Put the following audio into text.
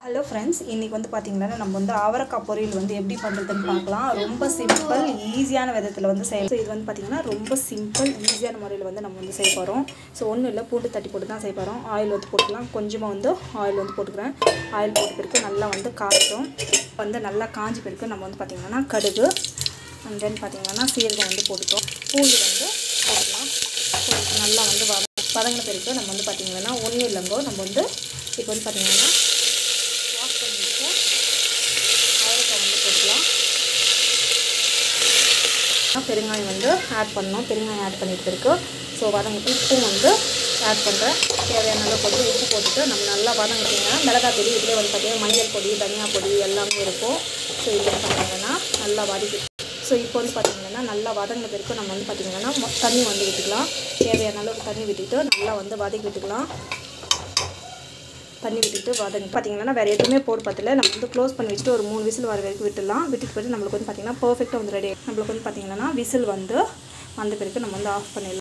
hello friends இன்றைக்கி வந்து பார்த்திங்கன்னா நம்ம வந்து அவரைக்காய் பொரியல் வந்து எப்படி பண்ணுறதுன்னு பார்க்கலாம் ரொம்ப சிம்பிள் ஈஸியான விதத்தில் வந்து செய்ய ஸோ இது வந்து பார்த்திங்கன்னா ரொம்ப சிம்பிள் ஈஸியான முறையில் வந்து நம்ம வந்து செய்ய போகிறோம் ஸோ ஒன்றும் இல்லை பூண்டு தட்டி போட்டு தான் செய்ய போகிறோம் ஆயில் வந்து போட்டுக்கலாம் கொஞ்சமாக வந்து ஆயில் வந்து போட்டுக்கிறேன் ஆயில் போட்ட பிறகு நல்லா வந்து காய்ட்டும் வந்து நல்லா காஞ்சி பிறகு நம்ம வந்து பார்த்திங்கன்னா கடுகு அண்ட் தென் பார்த்திங்கன்னா சீரகம் வந்து போட்டுட்டோம் பூண்டு வந்து போட்டுக்கலாம் ஸோ இது நல்லா வந்து வத வதங்கின பிறகு நம்ம வந்து பார்த்திங்கன்னா ஒன்றும் இல்லைங்கோ நம்ம வந்து இப்போ வந்து பார்த்திங்கன்னா வாஷ் பண்ணிட்டு அவரைக்காய் வந்து போட்டுக்கலாம் பெருங்காயம் வந்து ஆட் பண்ணணும் பெருங்காயம் ஆட் பண்ணிட்டு பிறகு ஸோ வதங்க உப்பும் வந்து ஆட் பண்ணுறேன் தேவையான அளவு போட்டு உப்பு போட்டுட்டு நம்ம நல்லா வதங்கிட்டிங்கன்னா மிளகாய் பொடி இதில் வந்து பார்த்திங்கன்னா மஞ்சள் பொடி தனியா பொடி எல்லாமே இருக்கும் ஸோ இதில் பார்த்தீங்கன்னா நல்லா வதக்கி ஸோ இப்போ வந்து பார்த்திங்கன்னா நல்லா வதங்கின பிறகு நம்ம வந்து பார்த்திங்கன்னா மொ- தண்ணி வந்து விட்டுக்கலாம் தேவையான அளவுக்கு தண்ணி விட்டுட்டு நல்லா வந்து வதக்கி விட்டுக்கலாம் தண்ணி விட்டுட்டு வதங்கி பார்த்தீங்கன்னா வேறு எதுவுமே போட பார்த்துல நம்ம வந்து க்ளோஸ் பண்ணி வச்சுட்டு ஒரு மூணு விசில் வர வரைக்கும் விட்டுடலாம் விட்டுட்டு போயிட்டு நம்மளுக்கு வந்து பார்த்திங்கன்னா பர்ஃபெக்டாக வந்து ரெடி நம்மளுக்கு வந்து பார்த்திங்கன்னா விசில் வந்து வந்த பிறகு நம்ம வந்து ஆஃப் பண்ணிடலாம்